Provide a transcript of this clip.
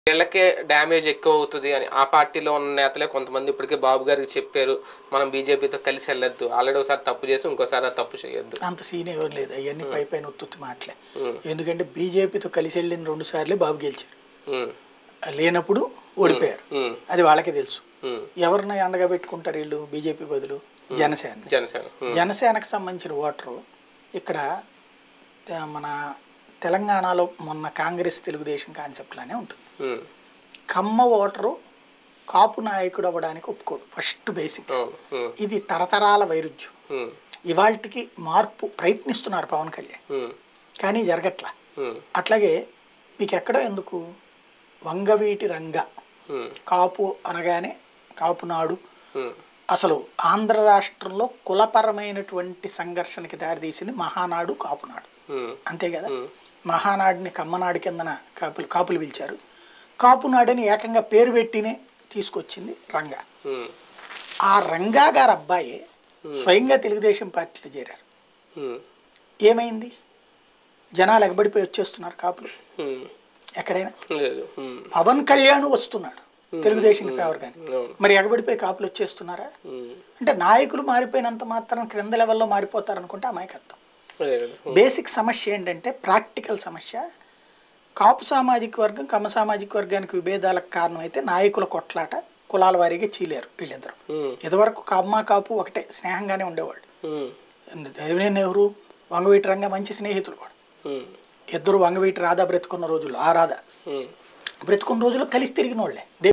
వీళ్ళకే డ్యామేజ్ ఎక్కువ అవుతుంది అని ఆ పార్టీలో ఉన్న నేతలే కొంతమంది ఇప్పటికే బాబు గారికి చెప్పారు మనం బీజేపీతో కలిసి వెళ్ళొద్దు ఆల్రెడీ ఒకసారి తప్పు చేసి ఇంకోసారి ఆ తప్పు చేయొద్దు అంత సీన్ ఎవరు లేదు అవన్నీ పై పైన ఉత్తుత్తి మాటలే ఎందుకంటే బీజేపీతో కలిసి వెళ్ళిన రెండు సార్లే బాబు గెలిచారు ఉమ్, లేనప్పుడు ఓడిపోయారు ఉమ్, అది వాళ్ళకే తెలుసు ఉమ్. ఎవరిని అండగా పెట్టుకుంటారు వీళ్ళు బీజేపీ బదులు జనసేన జనసేన ఉమ్, జనసేనకు సంబంధించిన ఓటరు ఇక్కడ తే- మన తెలంగాణలో మొన్న కాంగ్రెస్ తెలుగుదేశం కాన్సెప్ట్లానే ఉంటుంది ఉమ్, కమ్మ ఓటరు కాపు నాయకుడు అవ్వడానికి ఒప్పుకోడు ఫస్ట్ బేసిక్ అవును ఉమ్, ఇది తరతరాల వైరుధ్యం ఉమ్, ఇవాళకి మార్పు ప్రయత్నిస్తున్నారు పవన్ కళ్యాణ్ ఉమ్, కానీ జరగట్లా ఉమ్, అట్లాగే మీకు ఎక్కడో ఎందుకు వంగవీటి రంగ ఉమ్, కాపు అనగానే కాపు నాడు ఉమ్, అసలు ఆంధ్ర రాష్ట్రంలో కులపరమైనటువంటి సంఘర్షణకి దారితీసింది మహానాడు కాపునాడు ఉమ్, అంతే కదా ఉమ్. మహానాడిని కమ్మనాడు కిందన కాపులు కాపులు పిలిచారు కాపునాడని ఏకంగా పేరు పెట్టినే తీసుకొచ్చింది రంగా ఉమ్, ఆ రంగా గారు అబ్బాయి స్వయంగా తెలుగుదేశం పార్టీలో చేరారు ఉమ్, ఏమైంది జనాలు ఎగబడిపోయి వచ్చేస్తున్నారు కాపులు ఉమ్, ఎక్కడైనా లేదు ఉమ్, పవన్ కళ్యాణ్ వస్తున్నాడు తెలుగుదేశం ఫేవర్ కానీ అవును మరి ఎగబడిపోయి కాపులు వచ్చేస్తున్నారా ఉమ్, అంటే నాయకులు మారిపోయినంత మాత్రం క్రింద లెవెల్లో మారిపోతారనుకుంటే అమాయకత్వం అదే కదా ఉమ్, బేసిక్ సమస్య ఏంటంటే ప్రాక్టికల్ సమస్య కాపు సామాజిక వర్గం కమ్మ సామాజిక వర్గానికి విభేదాలకు కారణమైతే నాయకుల కొట్లాట కులాల వారీగా చీలేరు వీళ్ళిద్దరు ఉమ్, ఇదివరకు కమ్మ కాపు ఒకటే స్నేహంగానే ఉండేవాళ్ళు ఉమ్, దేవినేని నెహ్రూ వంగవీటి రంగ మంచి స్నేహితులు కూడా ఉమ్, ఇద్దరు వంగవీటి రాధా బ్రతుకున్న రోజులు ఆ రాధా ఉమ్. బ్రతుకున్న రోజుల్లో కలిసి తిరిగిన వాళ్ళే